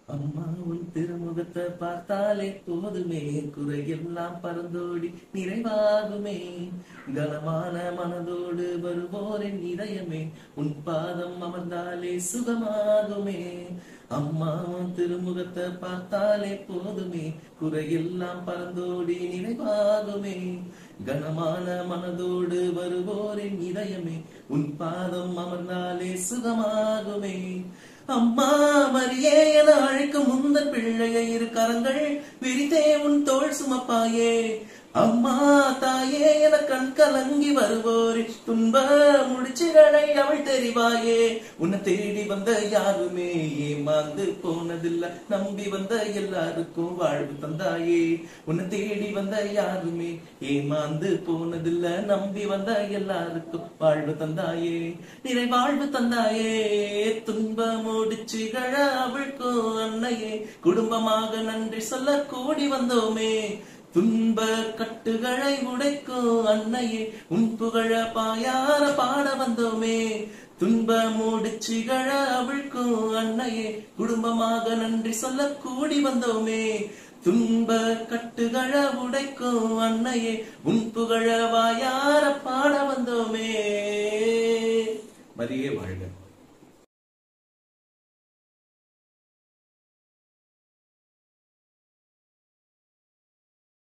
அம்மா உன் திருமுகத்தை பார்த்தாலே போதுமே குறையெல்லாம் பறந்தோடி நிறைவாகுமே கனமான மனதோடு வருவோரின் இதயமே உன் பாதம் அமர்ந்தாலே சுகமாகுமே அம்மா உன் திருமுகத்தை பார்த்தாலே போதுமே குறையெல்லாம் பறந்தோடி நிறைவாகுமே கனமான மனதோடு வருவோரின் இதயமே உன் பாதம் அமர்ந்தாலே சுகமாகுமே அம்மா மரியே என அழைக்கும் முந்தன் பிள்ளைய இரு கரங்கள் விரித்தே உன் தோள் சுமப்பாயே அம்மா தாயே என கண் கலங்கி வருவோரின் துன்ப முடிச்சுகளை அவள் தெரிவாயே உன்னை தேடி வந்த யாருமே ஏமாந்து போனதில்ல நம்பி வந்த எல்லாருக்கும் வாழ்வு தந்தாயே உன்னை தேடி வந்த யாருமே ஏமாந்து போனதில்ல நம்பி வந்த எல்லாருக்கும் வாழ்வு தந்தாயே நிறை வாழ்வு தந்தாயே துன்ப முடிச்சுகள அவளுக்கும் அன்னையே குடும்பமாக நன்றி சொல்ல கூடி வந்தோமே துன்ப கட்டுகளை உடைக்கும் அன்னையே உன் புகழ பாயார பாட வந்தோமே துன்ப மூடிச்சிகழ அவிழ்க்கும் அன்னையே குடும்பமாக நன்றி சொல்ல கூடி வந்தோமே துன்ப கட்டுகள உடைக்கும் அன்னையே உன் புகழ வாயார பாட வந்தோமே மரியே வாழ்க